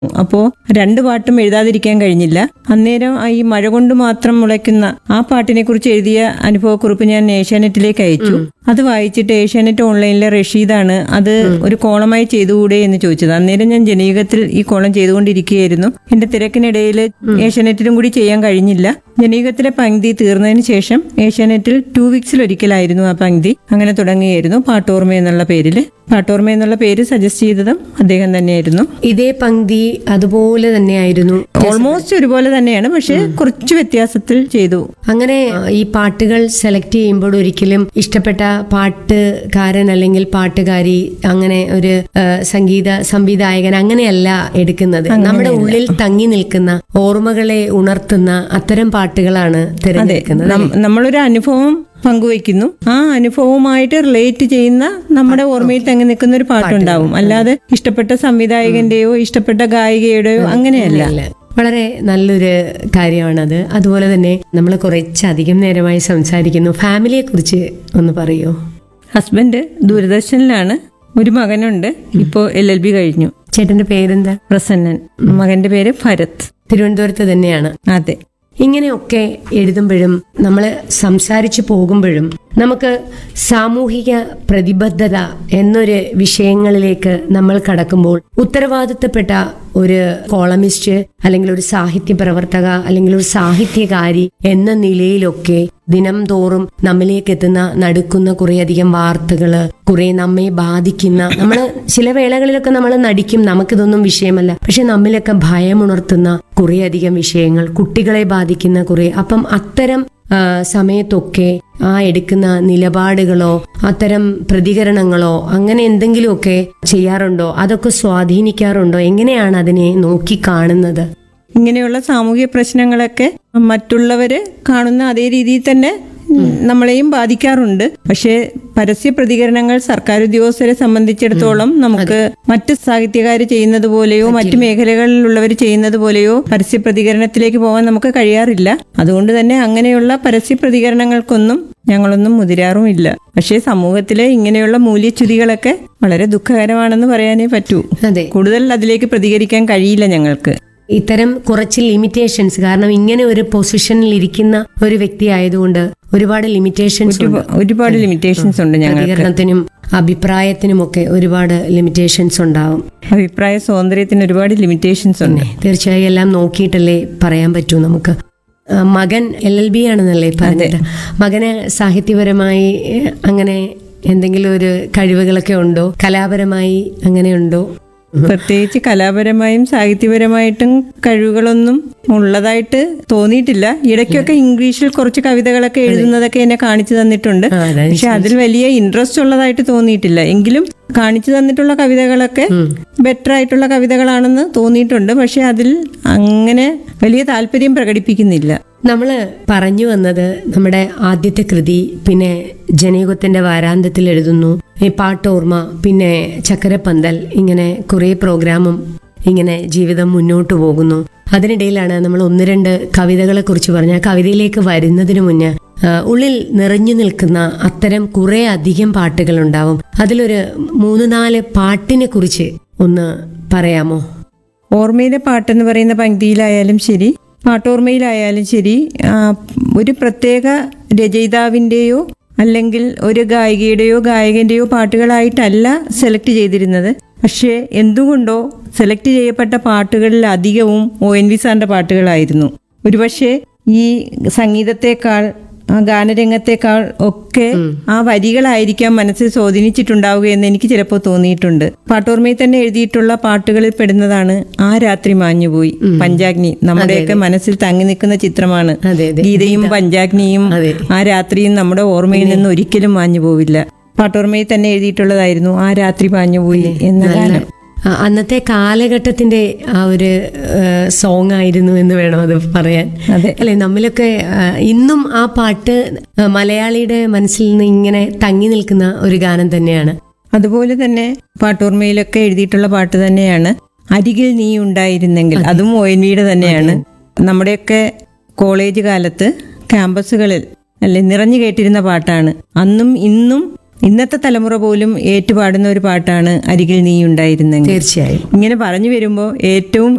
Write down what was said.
അപ്പോൾ രണ്ട് പാട്ടും എഴുതാതിരിക്കാൻ കഴിഞ്ഞില്ല അന്നേരം ആ ഈ മഴ കൊണ്ട് മാത്രം മുളയ്ക്കുന്ന ആ പാട്ടിനെ കുറിച്ച് എഴുതിയ അനുഭവക്കുറിപ്പ് ഞാൻ ഏഷ്യാനെറ്റിലേക്ക് അയച്ചു അത് വായിച്ചിട്ട് ഏഷ്യാനെറ്റ് ഓൺലൈനിലെ റഷീദാണ് അത് ഒരു കോളമായി ചെയ്തുകൂടെ എന്ന് ചോദിച്ചത് അന്നേരം ഞാൻ ജനയുഗത്തിൽ ഈ കോളം ചെയ്തുകൊണ്ടിരിക്കുകയായിരുന്നു എന്റെ തിരക്കിനിടയിൽ ഏഷ്യാനെറ്റിലും കൂടി ചെയ്യാൻ കഴിഞ്ഞില്ല ജനയുഗത്തിലെ പങ്ക്തി തീർന്നതിന് ശേഷം ഏഷ്യാനെറ്റിൽ ടു വീക്സിൽ ഒരിക്കലായിരുന്നു ആ പങ്ക്തി അങ്ങനെ തുടങ്ങുകയായിരുന്നു പാട്ടോർമ എന്നുള്ള പേരിൽ പാട്ടോർമ എന്നുള്ള പേര് സജസ്റ്റ് ചെയ്തതും അദ്ദേഹം തന്നെയായിരുന്നു ഇതേ പങ്ക്തി അതുപോലെ തന്നെയായിരുന്നു ഓൾമോസ്റ്റ് ഒരുപോലെ തന്നെയാണ് പക്ഷെ കുറച്ച് വ്യത്യാസത്തിൽ ചെയ്തു അങ്ങനെ ഈ പാട്ടുകൾ സെലക്ട് ചെയ്യുമ്പോൾ ഒരിക്കലും ഇഷ്ടപ്പെട്ട പാട്ടുകാരൻ അല്ലെങ്കിൽ പാട്ടുകാരി അങ്ങനെ ഒരു ആ, സംഗീത സംവിധായകൻ അങ്ങനെയല്ല എടുക്കുന്നത് നമ്മുടെ ഉള്ളിൽ തങ്ങി നിൽക്കുന്ന ഓർമ്മകളെ ഉണർത്തുന്ന അത്തരം പാട്ടുകളാണ് തിരഞ്ഞെടുക്കുന്നത് നം- നമ്മളൊരു അനുഭവം പങ്കുവെക്കുന്നു ആ അനുഭവവുമായിട്ട് റിലേറ്റ് ചെയ്യുന്ന നമ്മുടെ ഓർമ്മയിൽ തങ്ങി നിൽക്കുന്ന ഒരു പാട്ടുണ്ടാവും അല്ലാതെ ഇഷ്ടപ്പെട്ട സംവിധായകന്റെയോ ഇഷ്ടപ്പെട്ട ഗായികയുടെയോ അങ്ങനെയല്ല അല്ല. വളരെ നല്ലൊരു കാര്യമാണത് അതുപോലെ തന്നെ നമ്മൾ കുറച്ചധികം നേരമായി സംസാരിക്കുന്നു ഫാമിലിയെ കുറിച്ച് ഒന്ന് പറയോ ഹസ്ബൻഡ് ദൂരദർശനിലാണ് ഒരു മകനുണ്ട് ഇപ്പോ എൽ എൽ ബി കഴിഞ്ഞു ചേട്ടന്റെ പേരെന്താ പ്രസന്നൻ മകന്റെ പേര് ഭരത് തിരുവനന്തപുരത്ത് തന്നെയാണ് അതെ ഇങ്ങനെയൊക്കെ എഴുതുമ്പോഴും നമ്മൾ സംസാരിച്ചു പോകുമ്പോഴും നമുക്ക് സാമൂഹിക പ്രതിബദ്ധത എന്നൊരു വിഷയങ്ങളിലേക്ക് നമ്മൾ കടക്കുമ്പോൾ ഉത്തരവാദിത്തപ്പെട്ട ഒരു കോളമിസ്റ്റ് അല്ലെങ്കിൽ ഒരു സാഹിത്യ പ്രവർത്തക അല്ലെങ്കിൽ ഒരു സാഹിത്യകാരി എന്ന നിലയിലൊക്കെ ദിനം തോറും നമ്മിലേക്ക് എത്തുന്ന നടുക്കുന്ന കുറേയധികം വാർത്തകള് കുറെ നമ്മെ ബാധിക്കുന്ന നമ്മൾ ചില വേളകളിലൊക്കെ നമ്മൾ നടിക്കും നമുക്കിതൊന്നും വിഷയമല്ല പക്ഷെ നമ്മിലൊക്കെ ഭയമുണർത്തുന്ന കുറേയധികം വിഷയങ്ങൾ കുട്ടികളെ ബാധിക്കുന്ന കുറെ അപ്പം അത്തരം ആ, സമയത്തൊക്കെ ആ എടുക്കുന്ന നിലപാടുകളോ അത്തരം പ്രതികരണങ്ങളോ അങ്ങനെ എന്തെങ്കിലുമൊക്കെ ചെയ്യാറുണ്ടോ അതൊക്കെ സ്വാധീനിക്കാറുണ്ടോ എങ്ങനെയാണ് അതിനെ നോക്കി കാണുന്നത് ഇങ്ങനെയുള്ള സാമൂഹിക പ്രശ്നങ്ങളൊക്കെ മറ്റുള്ളവര് കാണുന്ന അതേ രീതിയിൽ തന്നെ നമ്മളെയും ബാധിക്കാറുണ്ട് പക്ഷേ പരസ്യ പ്രതികരണങ്ങൾ സർക്കാർ ഉദ്യോഗസ്ഥരെ സംബന്ധിച്ചിടത്തോളം നമുക്ക് മറ്റ് സാഹിത്യകാർ ചെയ്യുന്നത് പോലെയോ മറ്റു മേഖലകളിലുള്ളവർ ചെയ്യുന്നത് പോലെയോ പരസ്യ പ്രതികരണത്തിലേക്ക് പോകാൻ നമുക്ക് കഴിയാറില്ല അതുകൊണ്ട് തന്നെ അങ്ങനെയുള്ള പരസ്യ പ്രതികരണങ്ങൾക്കൊന്നും ഞങ്ങളൊന്നും മുതിരാറുമില്ല പക്ഷേ സമൂഹത്തിലെ ഇങ്ങനെയുള്ള മൂല്യച്യുതികളൊക്കെ വളരെ ദുഃഖകരമാണെന്ന് പറയാനേ പറ്റൂ അതെ കൂടുതൽ അതിലേക്ക് പ്രതികരിക്കാൻ കഴിയില്ല ഞങ്ങൾക്ക് ഇത്തരം കുറച്ച് ലിമിറ്റേഷൻസ് കാരണം ഇങ്ങനെ ഒരു പൊസിഷനിൽ ഇരിക്കുന്ന ഒരു വ്യക്തി ആയതുകൊണ്ട് ഒരുപാട് ലിമിറ്റേഷൻസ് ഉണ്ട് ഒരുപാ- ഒരുപാട് ലിമിറ്റേഷൻസ് ഉണ്ട് ഞങ്ങൾ പ്രതികരണത്തിനും അഭിപ്രായത്തിനുമൊക്കെ ഒരുപാട് ലിമിറ്റേഷൻസ് ഉണ്ടാവും അഭിപ്രായ സ്വാതന്ത്ര്യത്തിന് ഒരുപാട് ലിമിറ്റേഷൻസ് ഉണ്ട് തീർച്ചയായും എല്ലാം നോക്കിയിട്ടല്ലേ പറയാൻ പറ്റൂ നമുക്ക് ആ, മകൻ എൽ എൽ ബി ആണെന്നല്ലേ പറഞ്ഞത് മകന് സാഹിത്യപരമായി ഏഹ്, അങ്ങനെ എന്തെങ്കിലും ഒരു കഴിവുകളൊക്കെ ഉണ്ടോ കലാപരമായി അങ്ങനെ ഉണ്ടോ പ്രത്യേകിച്ച് കലാപരമായും സാഹിത്യപരമായിട്ടും കഴിവുകളൊന്നും ഉള്ളതായിട്ട് തോന്നിയിട്ടില്ല ഇടയ്ക്കൊക്കെ ഇംഗ്ലീഷിൽ കുറച്ച് കവിതകളൊക്കെ എഴുതുന്നതൊക്കെ എന്നെ കാണിച്ചു തന്നിട്ടുണ്ട് ആ, അതാ പക്ഷെ അതിൽ വലിയ ഇൻട്രസ്റ്റ് ഉള്ളതായിട്ട് തോന്നിയിട്ടില്ല എങ്കിലും കാണിച്ചു തന്നിട്ടുള്ള കവിതകളൊക്കെ ബെറ്റർ ആയിട്ടുള്ള കവിതകളാണെന്ന് തോന്നിയിട്ടുണ്ട് പക്ഷെ അതിൽ അങ്ങനെ വലിയ താല്പര്യം പ്രകടിപ്പിക്കുന്നില്ല നമ്മൾ പറഞ്ഞു വന്നത് നമ്മുടെ ആദ്യത്തെ കൃതി പിന്നെ ജനയുഗത്തിന്റെ വാരാന്ത്യത്തിൽ എഴുതുന്നു ഈ പാട്ടോർമ്മ പിന്നെ ചക്കരപ്പന്തൽ ഇങ്ങനെ കുറേ പ്രോഗ്രാമും ഇങ്ങനെ ജീവിതം മുന്നോട്ട് പോകുന്നു അതിനിടയിലാണ് നമ്മൾ ഒന്ന് രണ്ട് കവിതകളെ കുറിച്ച് പറഞ്ഞ ആ കവിതയിലേക്ക് വരുന്നതിന് മുന്നേ ആ, ഉള്ളിൽ നിറഞ്ഞു നിൽക്കുന്ന അത്തരം കുറെ അധികം പാട്ടുകൾ ഉണ്ടാവും അതിലൊരു മൂന്ന് നാല് പാട്ടിനെ കുറിച്ച് ഒന്ന് പറയാമോ ഓർമ്മയിലെ പാട്ടെന്ന് പറയുന്ന പങ്ക്തിയിലായാലും ശരി പാട്ടോർമ്മയിലായാലും ശരി ആ, ഒരു പ്രത്യേക രചയിതാവിൻ്റെയോ അല്ലെങ്കിൽ ഒരു ഗായികയുടെയോ ഗായകന്റെയോ പാട്ടുകളായിട്ടല്ല സെലക്ട് ചെയ്തിരുന്നത് പക്ഷേ എന്തുകൊണ്ടോ സെലക്ട് ചെയ്യപ്പെട്ട പാട്ടുകളിൽ അധികവും ഒ എൻ വി സാറിന്റെ പാട്ടുകളായിരുന്നു ഒരുപക്ഷെ ഈ സംഗീതത്തെക്കാൾ ആ ഗാനരംഗത്തെക്കാൾ ഒക്കെ ആ വരികളായിരിക്കാം മനസ്സിൽ സ്വാധീനിച്ചിട്ടുണ്ടാവുക എന്ന് എനിക്ക് ചിലപ്പോൾ തോന്നിയിട്ടുണ്ട് പാട്ടോർമയിൽ തന്നെ എഴുതിയിട്ടുള്ള പാട്ടുകളിൽ പെടുന്നതാണ് ആ രാത്രി മാഞ്ഞുപോയി പഞ്ചാഗ്നി നമ്മുടെയൊക്കെ മനസ്സിൽ തങ്ങി നിൽക്കുന്ന ചിത്രമാണ് അതെ അതെ ഗീതയും പഞ്ചാഗ്നിയും അതെ. ആ രാത്രിയും നമ്മുടെ ഓർമ്മയിൽ നിന്ന് ഒരിക്കലും മാഞ്ഞു പോവില്ല പാട്ടോർമയിൽ തന്നെ എഴുതിയിട്ടുള്ളതായിരുന്നു ആ രാത്രി മാഞ്ഞുപോയി എന്ന ഗാനം ആ, അന്നത്തെ കാലഘട്ടത്തിന്റെ ആ ഒരു സോങ് ആയിരുന്നു എന്ന് വേണം അത് പറയാൻ അതെ. അല്ലെ നമ്മിലൊക്കെ ആ, ഇന്നും ആ പാട്ട് ആ, മലയാളിയുടെ മനസ്സിൽ നിന്ന് ഇങ്ങനെ തങ്ങി നിൽക്കുന്ന ഒരു ഗാനം തന്നെയാണ് അതുപോലെ തന്നെ പാട്ടോർമയിലൊക്കെ എഴുതിയിട്ടുള്ള പാട്ട് തന്നെയാണ് അരികിൽ നീ ഉണ്ടായിരുന്നെങ്കിൽ അതും ഒ എൻ വിയുടെ തന്നെയാണ് നമ്മുടെയൊക്കെ കോളേജ് കാലത്ത് ക്യാമ്പസുകളിൽ അല്ലെ നിറഞ്ഞു കേട്ടിരുന്ന പാട്ടാണ് അന്നും ഇന്നും ഇന്നത്തെ തലമുറ പോലും ഏറ്റുപാടുന്ന ഒരു പാട്ടാണ് അരികിൽ നീ ഉണ്ടായിരുന്നെങ്കിൽ തീർച്ചയായും ഇങ്ങനെ പറഞ്ഞു വരുമ്പോൾ ഏറ്റവും